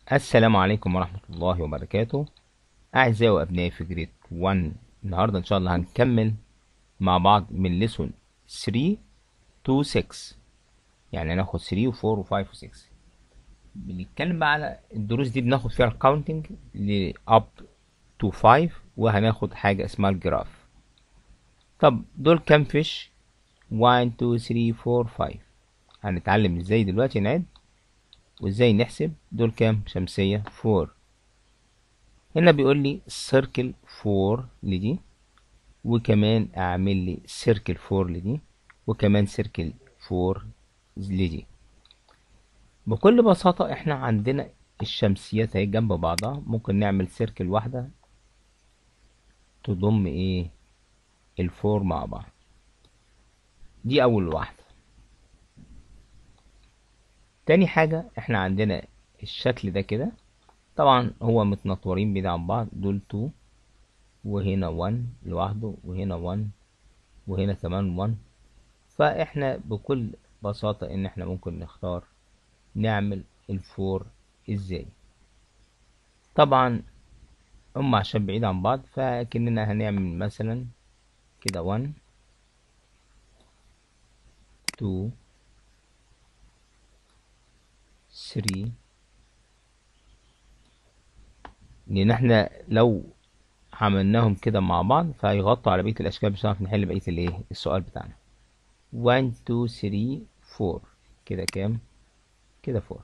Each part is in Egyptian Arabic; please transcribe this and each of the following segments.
السلام عليكم ورحمة الله وبركاته أعزائي وأبنائي في جريد 1 النهاردة إن شاء الله هنكمل مع بعض من ليسون 3 to 6 يعني هناخد 3 و 4 و 5 و 6 بنتكلم بقى على الدروس دي بناخد فيها الكاونتنج ل up to 5 وهناخد حاجة اسمها الجراف طب دول كام فيش 1 2 3 4 5 هنتعلم ازاي دلوقتي نعد وازاي نحسب دول كام شمسية 4 هنا بيقول لي سيركل 4 لدي وكمان اعمل لي سيركل 4 لدي وكمان سيركل 4 لدي بكل بساطة احنا عندنا الشمسيات اهي جنب بعضها ممكن نعمل سيركل واحدة تضم ايه الفور مع بعض دي اول واحدة تاني حاجة احنا عندنا الشكل ده كده طبعا هو متنطورين بعيد عن بعض دول تو وهنا وان لوحده وهنا وان وهنا كمان وان فاحنا بكل بساطة ان احنا ممكن نختار نعمل الفور ازاي طبعا هم عشان بعيد عن بعض فكننا هنعمل مثلا كده وان تو 3 لان احنا لو عملناهم كده مع بعض فهيغطوا على بقيه الاشكال مش هنعرف نحل بقيه الايه السؤال بتاعنا 1 2 3 4 كده كام كده 4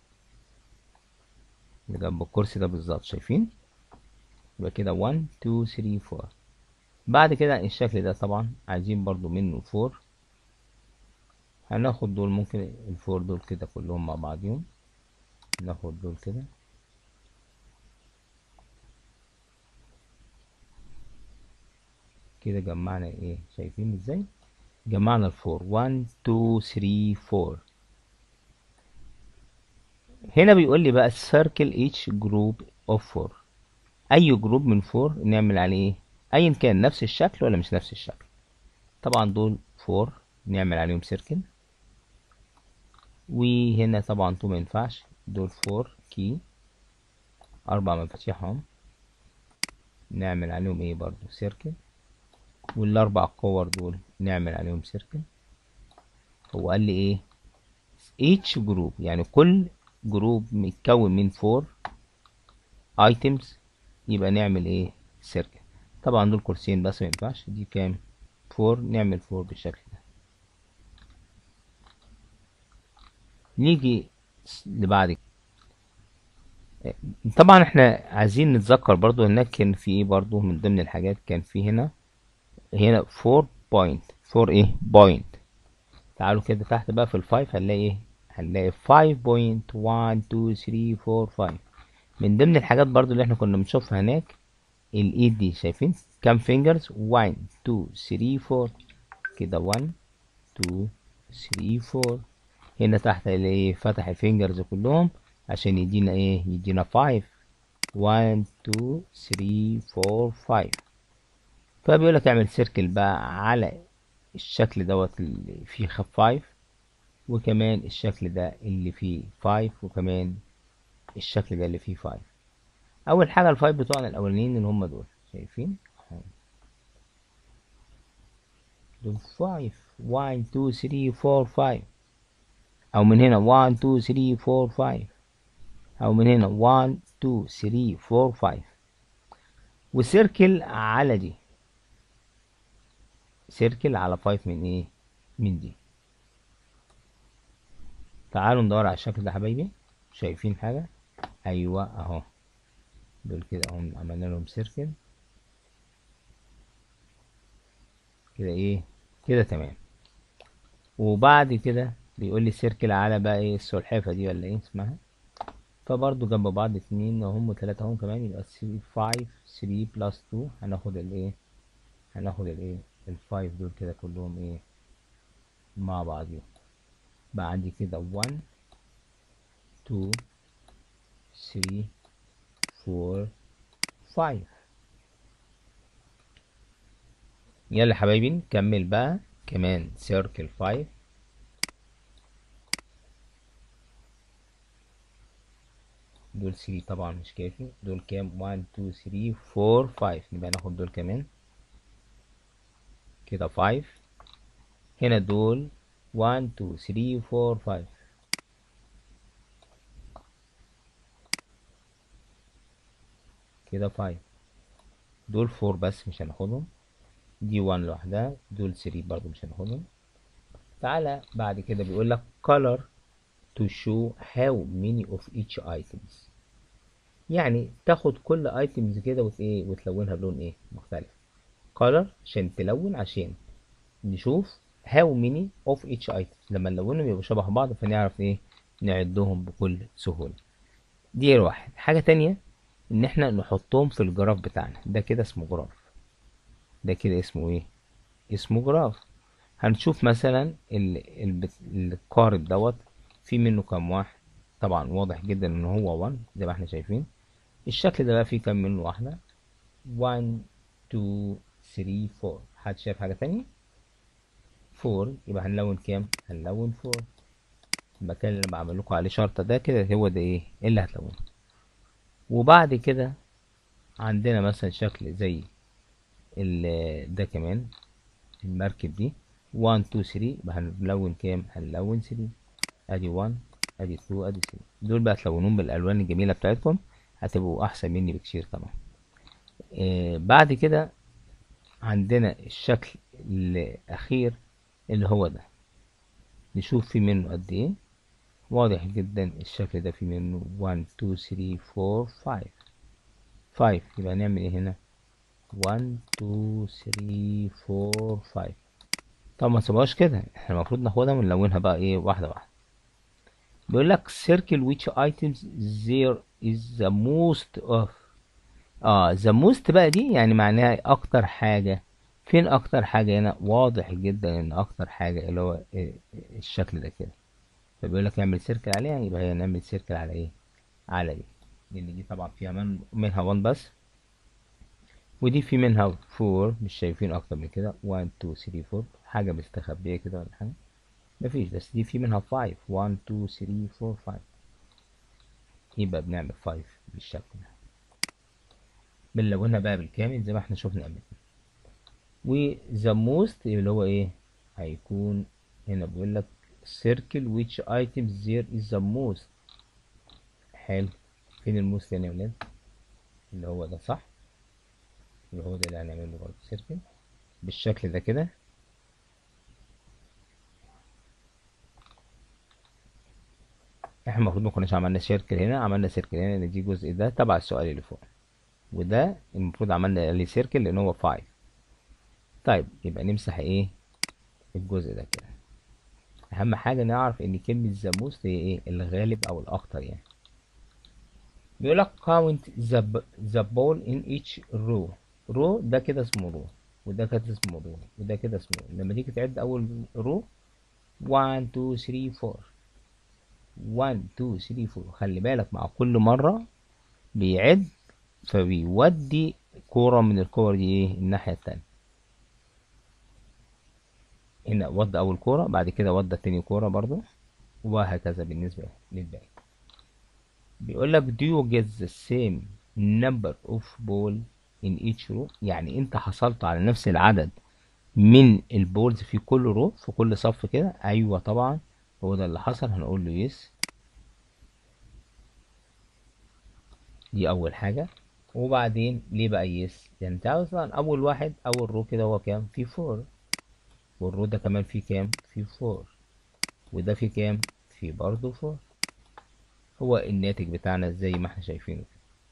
اللي جنب الكرسي ده بالظبط شايفين يبقى كده 1 2 3 4 بعد كده الشكل ده طبعا عايزين برضو منه 4 هناخد دول ممكن الفور دول كده كلهم مع بعضهم ناخد دول كده كده جمعنا ايه شايفين ازاي جمعنا الفور 1 2 3 4 هنا بيقول لي بقى circle each group of 4 اي جروب من 4 نعمل عليه ايه ايا كان نفس الشكل ولا مش نفس الشكل طبعا دول 4 نعمل عليهم سيركل وهنا طبعا تو مينفعش دول فور كي أربع مفاتيحهم نعمل عليهم ايه برضو سيركل والأربع كور دول نعمل عليهم سيركل هو قال لي ايه each جروب يعني كل جروب متكون من فور items يبقى نعمل ايه سيركل طبعا دول كرسيين بس مينفعش دي كام فور نعمل فور بالشكل ده نيجي لبعد طبعا احنا عايزين نتذكر برضو هناك كان في ايه برضو من ضمن الحاجات كان في هنا هنا 4 بوينت 4 ايه بوينت تعالوا كده تحت بقى في الفايف هنلاقي ايه هنلاقي 5 بوينت 1 2 3 4 5 من ضمن الحاجات برضو اللي احنا كنا بنشوفها هناك الايد دي شايفين كام فينجرز 1 2 3 4 كده 1 2 3 4 هنا تحت اللي فتح الفينجرز كلهم عشان يدينا ايه يدينا 5 1 2 3 4 5 فبيقول لك اعمل سيركل بقى على الشكل دوت اللي فيه 5 وكمان الشكل ده اللي فيه 5 وكمان الشكل ده اللي فيه 5 اول حاجه الفايف بتوعنا الاولانيين اللي هم دول شايفين دول 5 1 2 3 4 5 او من هنا 1 2 3 4 5 او من هنا 1 2 3 4 5 وسيركل على دي سيركل على 5 من ايه من دي تعالوا ندور على الشكل ده يا حبايبي شايفين حاجه ايوه اهو دول كده اهم عملنا لهم سيركل كده ايه كده تمام وبعد كده بيقول لي سيركل على بقى ايه السلحفة دي ولا ايه اسمها فبرضو جنب بعض اتنين اهم وتلاتة اهم كمان يبقى فايف ثري بلس تو هناخد الايه هناخد الايه الفايف دول كده كلهم ايه مع بعضهم بقى عندي كده one two three four five يلا حبايبي نكمل بقى كمان سيركل فايف دول 3 طبعا مش كافي دول كام 1 2 3 4 5 نبقى ناخد دول كمان كده 5 هنا دول 1 2 3 4 5 كده 5 دول 4 بس مش هناخدهم دي 1 لوحدها دول 3 برضو مش هناخدهم تعالى بعد كده بيقول لك color to show how many of each items يعني تاخد كل items كده وت ايه وتلونها بلون ايه مختلف color عشان تلون عشان نشوف how many of each item لما نلونهم يبقوا شبه بعض فنعرف ايه نعدهم بكل سهولة دي واحد حاجة تانية ان احنا نحطهم في الجراف بتاعنا ده كده اسمه جراف ده كده اسمه ايه اسمه جراف هنشوف مثلا ال- ال- القارب دوت في منه كام واحد طبعا واضح جدا ان هو 1 زي ما احنا شايفين الشكل ده بقى فيه كام منه واحدة 1 2 3 4 حد شايف حاجة تانية 4 يبقى هنلون كام هنلون 4 المكان اللي أنا بعمل لكم عليه شرطة ده كده هو ده ايه اللي هتلونه وبعد كده عندنا مثلا شكل زي ال- ده كمان المركب دي 1 2 3 يبقى هنلون كام هنلون 3 ادي 1 ادي 2 ادي 3 دول بقى تلونون بالالوان الجميله بتاعتكم هتبقوا احسن مني بكتير طبعا آه بعد كده عندنا الشكل الاخير اللي هو ده نشوف في منه قد ايه واضح جدا الشكل ده في منه 1 2 3 4 5 5 يبقى نعمل ايه هنا 1 2 3 4 5 طب ما نسيبهاش كده احنا المفروض ناخدها ونلونها بقى ايه واحده واحده بيقول لك circle which items there is the most of اه the most بقى دي يعني معناها اكتر حاجه فين اكتر حاجه هنا واضح جدا ان اكتر حاجه اللي هو إيه الشكل ده كده فبيقول لك اعمل سيركل عليها يبقى هي نعمل سيركل على ايه على دي لان دي طبعا فيها من منها 1 بس ودي في منها 4 مش شايفين اكتر من كده 1 2 3 4 حاجه مستخبيه كده ولا حاجه مفيش بس دي في منها 5 1 2 3 4 5 يبقى بنعمل 5 بالشكل ده بنلونها بقى بالكامل زي ما احنا شفنا قبل كده وذا موست اللي هو ايه هيكون هنا بيقول لك circle which items there is the most حلو فين الموست هنا يا ولاد اللي هو ده صح اللي هو ده اللي هنعمل له برضه سيركل بالشكل ده كده احنا المفروض ما كناش عملنا سيركل هنا عملنا سيركل هنا لان دي الجزء ده تبع السؤال اللي فوق وده المفروض عملنا عليه سيركل لان هو 5 طيب يبقى نمسح ايه الجزء ده كده اهم حاجه نعرف ان كلمه ذا موست هي ايه الغالب او الاكتر يعني بيقول لك count the the ball in each row row ده كده اسمه row وده كده اسمه row وده كده اسمه row. لما تيجي تعد اول row 1 2 3 4 1 2 3 4 خلي بالك مع كل مرة بيعد فبيودي كورة من الكور دي ايه الناحية التانية هنا ودى أول كورة بعد كده ودى تاني كورة برضو وهكذا بالنسبة للباقي بيقول لك do you get the same number of ball in each row يعني انت حصلت على نفس العدد من البولز في كل رو في كل صف كده ايوه طبعا هو ده اللي حصل هنقول له يس دي اول حاجة وبعدين ليه بقى يس يعني انت اصلا اول واحد اول رو كده هو كام في فور والرو ده كمان فيه كام في فور وده فيه كام في برضه فور هو الناتج بتاعنا زي ما احنا شايفينه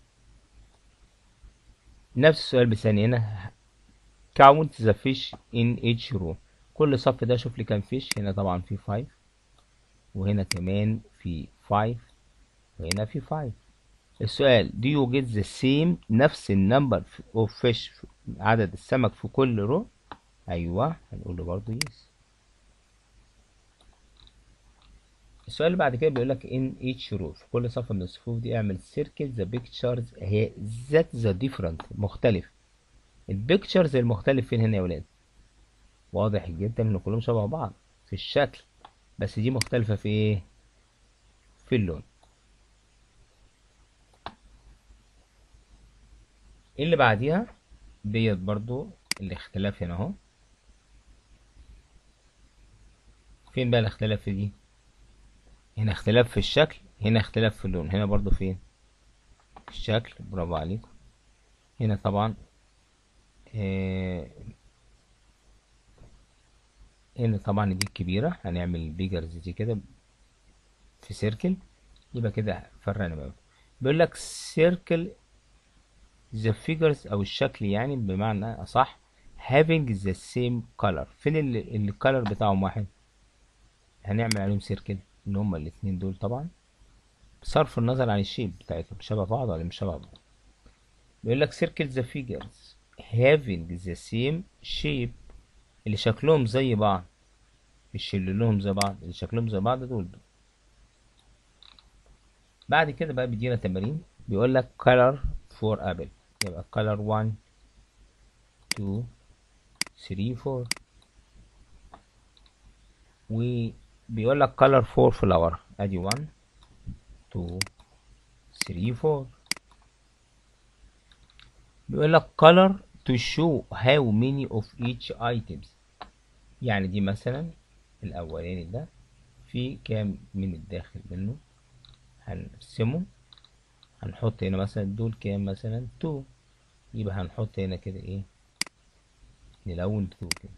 نفس السؤال بثاني هنا count the fish in each row كل صف ده شوف لي كام فيش هنا طبعا في 5 وهنا كمان في 5 وهنا في 5 السؤال do you get the same نفس النمبر of fish عدد السمك في كل رو ايوه هنقول له برضه yes السؤال اللي بعد كده بيقول لك in each row في كل صف من الصفوف دي اعمل circle the pictures هي ذات the different مختلف البيكتشرز المختلف فين هنا يا ولاد واضح جدا ان كلهم شبه بعض في الشكل بس دي مختلفة في ايه في اللون اللي بعديها ديت برضو الاختلاف هنا اهو فين بقى الاختلاف في دي هنا اختلاف في الشكل هنا اختلاف في اللون هنا برضو فين في الشكل برافو عليكم هنا طبعا آه هنا طبعا دي الكبيرة هنعمل البيجرز دي كده في سيركل يبقى كده فرقنا بقى بيقول لك سيركل the figures او الشكل يعني بمعنى اصح having the same color فين الكالر بتاعهم واحد هنعمل عليهم سيركل ان هما الاتنين دول طبعا بصرف النظر عن الشيب بتاعتهم شبه بعض ولا مش شبه بعض بيقول لك circle the figures having the same shape اللي شكلهم زي بعض مش اللي لهم زي بعض اللي شكلهم زي بعض دول, دول. بعد كده بقى بيدينا تمارين بيقول لك color for apple يبقى color 1 2 3 4 وبيقول لك color for flower ادي 1 2 3 4 بيقول لك color to show how many of each items يعني دي مثلا الاولاني ده في كام من الداخل منه هنرسمه هنحط هنا مثلا دول كام مثلا 2 يبقى هنحط هنا كده ايه نلون 2 كده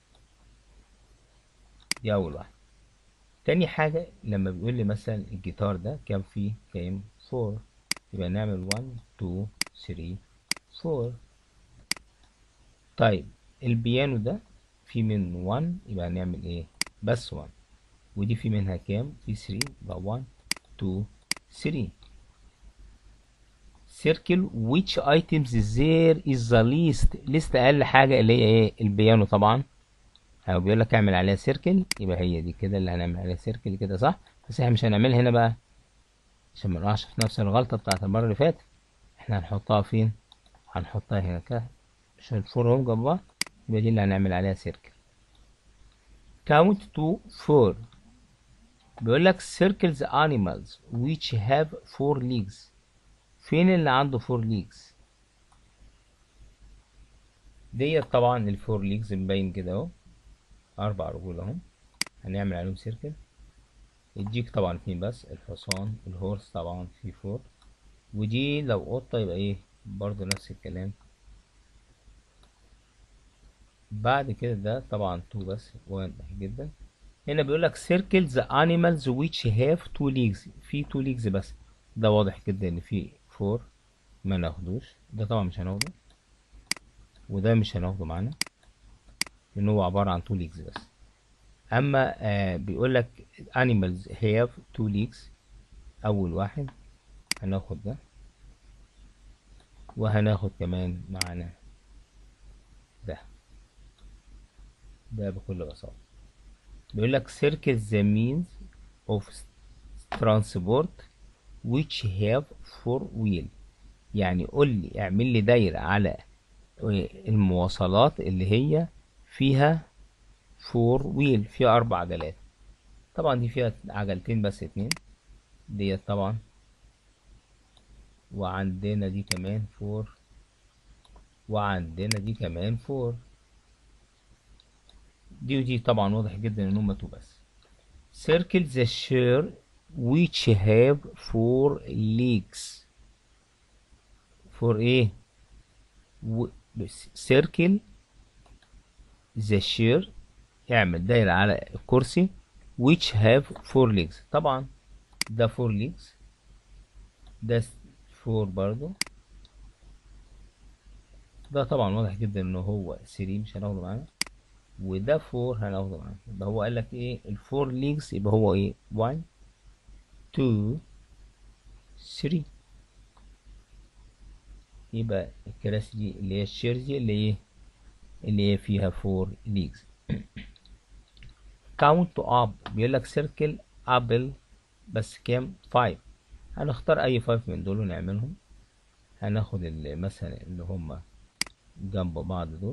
دي اول واحده تاني حاجة لما بيقول لي مثلا الجيتار ده كام فيه كام 4 يبقى نعمل 1 2 3 4 طيب البيانو ده في من 1 يبقى هنعمل ايه بس 1 ودي في منها كام في 3 يبقى 1 2 3 circle which items there is the least least اقل حاجة اللي هي ايه البيانو طبعا هو بيقول لك اعمل عليها سيركل يبقى هي دي كده اللي هنعمل عليها سيركل كده صح بس احنا مش هنعملها هنا بقى عشان ما نقعش في نفس الغلطة بتاعت المرة اللي فاتت احنا هنحطها فين هنحطها هنا كده عشان الفور هم جنب بعض يبقى دي اللي هنعمل عليها سيركل count to four بيقول لك circle the animals which have four legs فين اللي عنده four legs ديت طبعا الفور ليجز مبين كده اهو اربع رجول اهم هنعمل عليهم سيركل الجيك طبعا اتنين بس الحصان الهورس طبعا في فور ودي لو قطة يبقى ايه برضو نفس الكلام بعد كده ده طبعا تو بس واضح جدا هنا بيقول لك circle the animals which have two legs في two legs بس ده واضح جدا ان في فور ما ناخدوش ده طبعا مش هناخده وده مش هناخده معانا لان هو عبارة عن two legs بس اما آه بيقول لك animals have two legs اول واحد هناخد ده وهناخد كمان معانا ده ده بكل بساطة بيقول لك circle the means of transport which have four wheel يعني قول لي اعمل لي دايرة على المواصلات اللي هي فيها فور ويل فيها أربع عجلات طبعا دي فيها عجلتين بس اتنين ديت طبعا وعندنا دي كمان فور وعندنا دي كمان فور دي ودي طبعا واضح جدا ان هما تو بس circle the share which have four legs for ايه و... circle the share اعمل دايرة على الكرسي which have four legs طبعا ده four legs ده four برضو ده طبعا واضح جدا ان هو 3 مش هناخده معانا وده 4 هناخده معانا يبقى هو قال لك ايه الفور ليجز يبقى هو ايه 1 2 3 يبقى الكراسي دي اللي هي الشيرز دي اللي ايه اللي هي فيها 4 ليجز count up بيقول لك circle apple بس كام 5 هنختار اي 5 من دول ونعملهم هناخد اللي مثلا اللي هما جنب بعض دول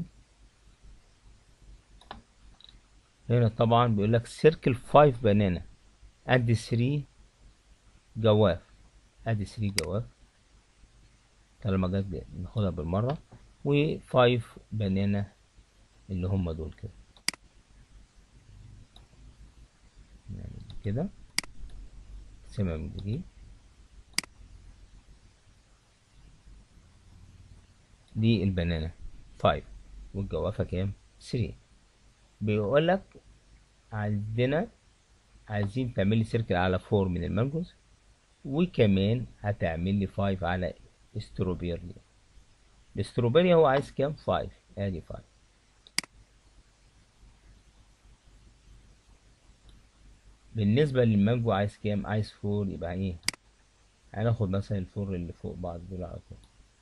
هنا طبعا بيقول لك circle 5 بنانا ادي 3 جواف ادي 3 جواف طالما جت ناخدها بالمرة و 5 بنانا اللي هم دول كده نعمل كده نقسمها من جديد دي البنانة 5 والجوافة كام 3 بيقول لك عندنا عايزين تعمل لي سيركل على 4 من المانجوز وكمان هتعمل لي 5 على استروبيرلي الاستروبيري هو عايز كام 5 ادي 5 بالنسبة للمانجو عايز كام عايز 4 يبقى ايه هناخد مثلا الفور اللي فوق بعض دول على طول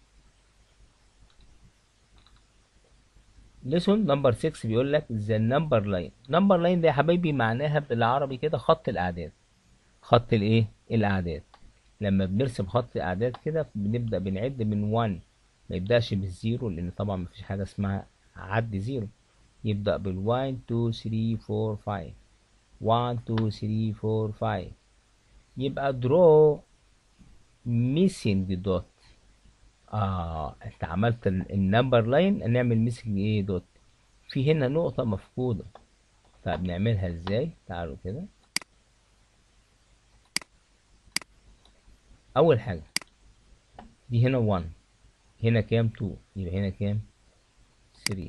ليسون نمبر 6 بيقول لك ذا نمبر لاين نمبر لاين ده يا حبايبي معناها بالعربي كده خط الاعداد خط الايه الاعداد لما بنرسم خط الاعداد كده بنبدا بنعد من 1 ما يبداش بالزيرو لان طبعا مفيش حاجه اسمها عد زيرو يبدا بال 1 2 3 4 5 1 2 3 4 5 يبقى draw missing dot اه انت عملت النمبر لاين نعمل ميسنج ايه دوت في هنا نقطة مفقودة طب نعملها ازاي تعالوا كده اول حاجة دي هنا 1 هنا كام 2 يبقى هنا كام 3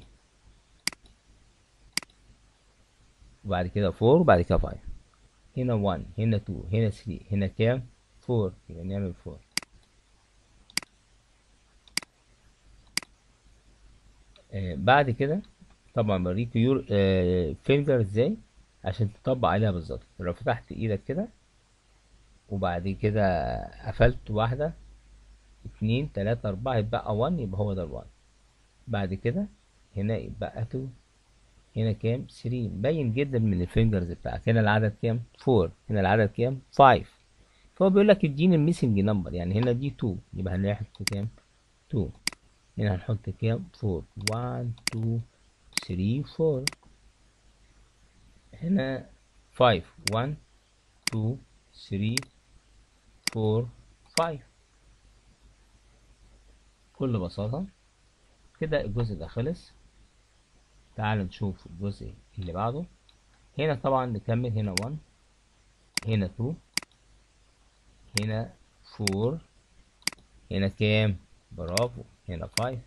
وبعد كده 4 وبعد كده 5 هنا 1 هنا 2 هنا 3 هنا كام 4 يبقى نعمل 4 آه بعد كده طبعا بوريك يور آه فينجر ازاي عشان تطبق عليها بالظبط لو فتحت ايدك كده وبعد كده قفلت واحدة اتنين تلاتة اربعة يتبقى 1 يبقى هو ده الوان بعد كده هنا يتبقى 2 هنا كام 3 باين جدا من الفينجرز بتاعك هنا العدد كام 4 هنا العدد كام 5 فهو بيقول لك اديني الميسنج نمبر يعني هنا دي 2 يبقى هنحط كام 2 هنا هنحط كام 4 1 2 3 4 هنا 5 1 2 3 4 5 بكل بساطة كده الجزء ده خلص تعال نشوف الجزء اللي بعده هنا طبعا نكمل هنا 1 هنا 2 هنا 4 هنا كام برافو هنا 5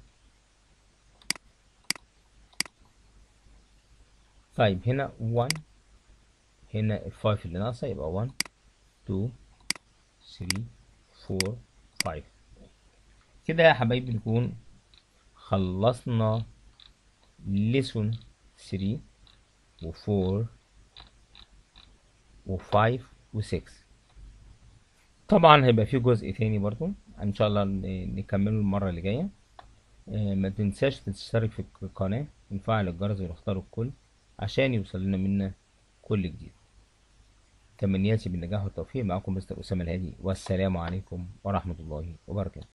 طيب هنا 1 هنا ال 5 اللي ناقصة يبقى 1 2 3 4 5 كده يا حبايبي نكون خلصنا ليسون 3 و 4 و 5 و 6 طبعا هيبقى في جزء تاني برضو ان شاء الله نكمله المرة اللي جاية ما تنساش تشترك في القناة ونفعل الجرس ونختار الكل عشان يوصل لنا منا كل جديد تمنياتي بالنجاح والتوفيق معكم مستر أسامة الهادي والسلام عليكم ورحمة الله وبركاته